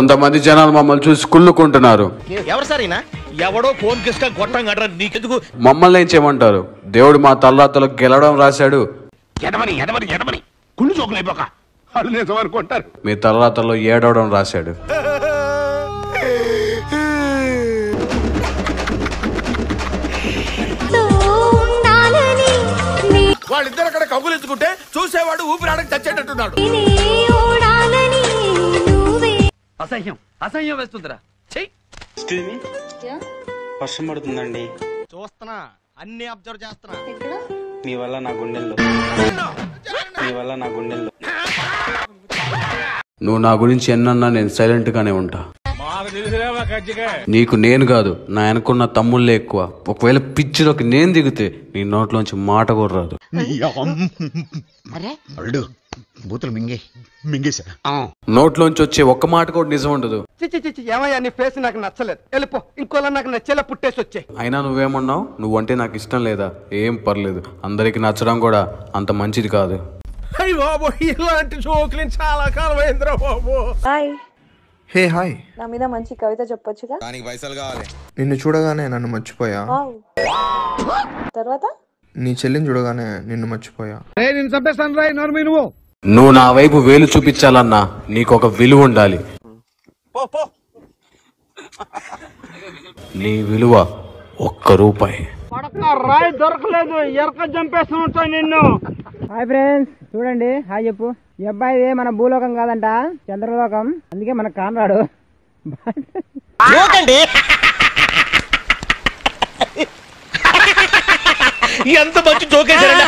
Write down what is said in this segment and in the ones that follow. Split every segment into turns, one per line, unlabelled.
కొంతమంది జనాలు మమ్మల్ని చూసి కుళ్ళుకుంటున్నారు
ఎవరు సరేనా ఎవడో ఫోన్ కిస్కా గొట్టం గడ్ర నీకెందుకు
మమ్మల్ని ఏం చేయమంటారు దేవుడు మా తలరాతలో గెలవడం రాశాడు
ఎడమని ఎడమని ఎడమని కుళ్ళు జోకులు అయిపోక వాళ్ళు నిజం అనుకుంటారు
మీ తలరాతలో ఏడవడం రాశాడు
ఉండాలని నీ
వాళ్ళిద్దరు అక్కడ కబులించుకుంటే చూసేవాడు ఊపిరాడకి చచ్చేటట్టున్నాడు
నీ ఓడాలని నువ్వే
అసహ్యం అసహ్యం వేస్తుందిరా చెయ్యి
వర్షం పడుతుందండి
చూస్తున్నా అన్ని అబ్జర్వ్ చేస్తున్నా
మీ వల్ల నా గుండెల్లో మీ వల్ల నా గుండెల్లో
నువ్వు నా గురించి ఎన్నన్నా నేను సైలెంట్ గానే ఉంటా నీకు నేను కాదు నా వెనకున్న తమ్ముళ్ళే ఎక్కువ ఒకవేళ పిచ్చిలోకి నేను దిగితే నీ నోట్లోంచి మాట కూడా రాదు
అల్లుడు బూతులు మింగే మింగేశా
నోట్లోంచి వచ్చే ఒక్క మాట కూడా నిజం ఉండదు
చిచ్చి చిచ్చి ఏమయ్యా నీ ఫేస్ నాకు నచ్చలేదు వెళ్ళిపో ఇంకోలా నాకు నచ్చేలా పుట్టేసి వచ్చే
అయినా నువ్వేమన్నావు నువ్వంటే నాకు ఇష్టం లేదా ఏం పర్లేదు అందరికి నచ్చడం కూడా అంత మంచిది కాదు
అయ్యి బాబు ఇలాంటి జోకులు చాలా కాలం అయిందిరా బాబు
హాయ్
హే హాయ్
నా మీద మంచి కవిత చెప్పొచ్చుగా
నిన్ను చూడగానే నన్ను మర్చిపోయా
వావ్. తర్వాత
నీ చెల్లిని చూడగానే నిన్ను మర్చిపోయా
నువ్వు నా వైపు వేలు చూపించాలన్నా నీకు ఒక విలువ ఉండాలి నీ విలువ ఒక్క రూపాయి
రాయి దొరకలేదు ఎరక చంపేస్తూ ఉంటాయి నిన్ను హాయ్ ఫ్రెండ్స్ చూడండి హాయ్ చెప్పు ఈ అబ్బాయిది మన భూలోకం కాదంట చంద్రలోకం అందుకే మన కానరాడు
ఎంత మంచి జోకేశారండి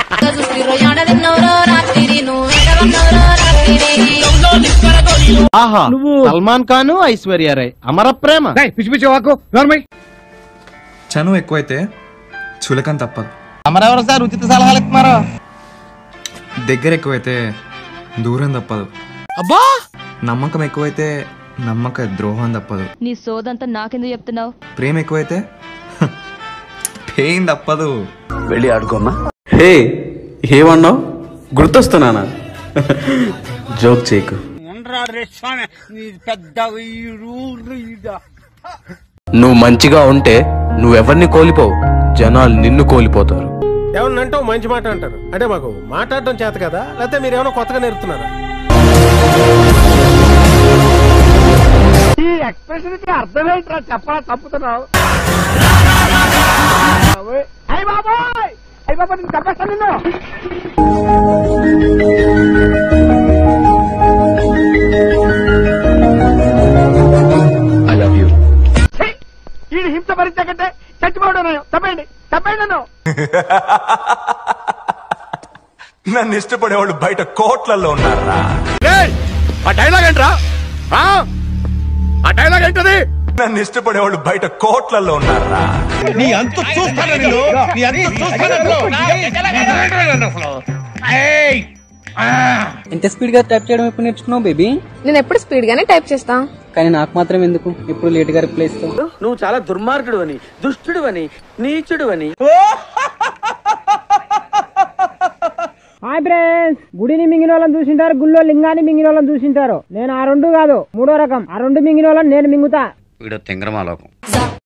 ఆహా నువ్వు సల్మాన్ ఖాన్ ఐశ్వర్య రాయ్ అమర ప్రేమ పిచ్చి పిచ్చి వాకు
చనువు ఎక్కువైతే చులకం తప్పదు
అమరెవరు సార్ ఉచిత సలహాలు ఇస్తున్నారు
దగ్గర ఎక్కువైతే దూరం తప్పదు
అబ్బా
నమ్మకం ఎక్కువైతే నమ్మక ద్రోహం తప్పదు
నీ సోదంతా నాకెందుకు చెప్తున్నావు
ప్రేమ ఎక్కువైతే పెయిన్ తప్పదు
వెళ్ళి ఆడుకోమ్మా
హే ఏమన్నావు గుర్తొస్తున్నానా జోక్ చేయకు నువ్వు మంచిగా ఉంటే నువ్వెవరిని కోల్పోవు జనాలు నిన్ను కోల్పోతారు
ఏమన్నా అంటావు మంచి మాట అంటారు అంటే మాకు మాట్లాడడం చేత కదా లేకపోతే మీరు ఏమైనా కొత్తగా నేర్పుతున్నారా
ఈ ఎక్స్ప్రెషన్ కి అర్థం ఏంట్రా చెప్పాలా తప్పుతున్నావు అయ్య బాబాయ్ అయ్య బాబా నేను చంపేస్తాను నిన్ను
ఐ లవ్ యూ
ఈ హింస భరించకంటే చచ్చిపోవడం నేను తప్పండి తప్పండి నన్ను
నన్ను ఇష్టపడేవాళ్ళు బయట కోట్లలో ఉన్నారా
ఆ డైలాగ్ ఏంట్రా ఆ? ఆ డైలాగ్ ఏంటది
నన్ను ఇష్టపడేవాళ్ళు బయట కోట్లలో ఉన్నారా
నీ అంత చూస్తాను నేను నీ అంత చూస్తాను
ఎంత స్పీడ్ గా టైప్ చేయడం ఎప్పుడు నేర్చుకున్నావు బేబీ
నేను ఎప్పుడు స్పీడ్ గానే టైప్ చేస్తా
కానీ నాకు మాత్రం ఎందుకు ఎప్పుడు లేట్ గా రిప్లై ఇస్తావు
నువ్వు చాలా దుర్మార్గుడు అని దుష్టుడు అని నీచుడు అని హాయ్ ఫ్రెండ్స్ గుడిని మింగిన వాళ్ళని చూసింటారు గుళ్ళో లింగాన్ని మింగిన వాళ్ళని చూసింటారు నేను ఆ రెండు కాదు మూడో రకం ఆ రెండు మింగిన వాళ్ళని నేను మింగుతా
వీడు తింగరమాలోకం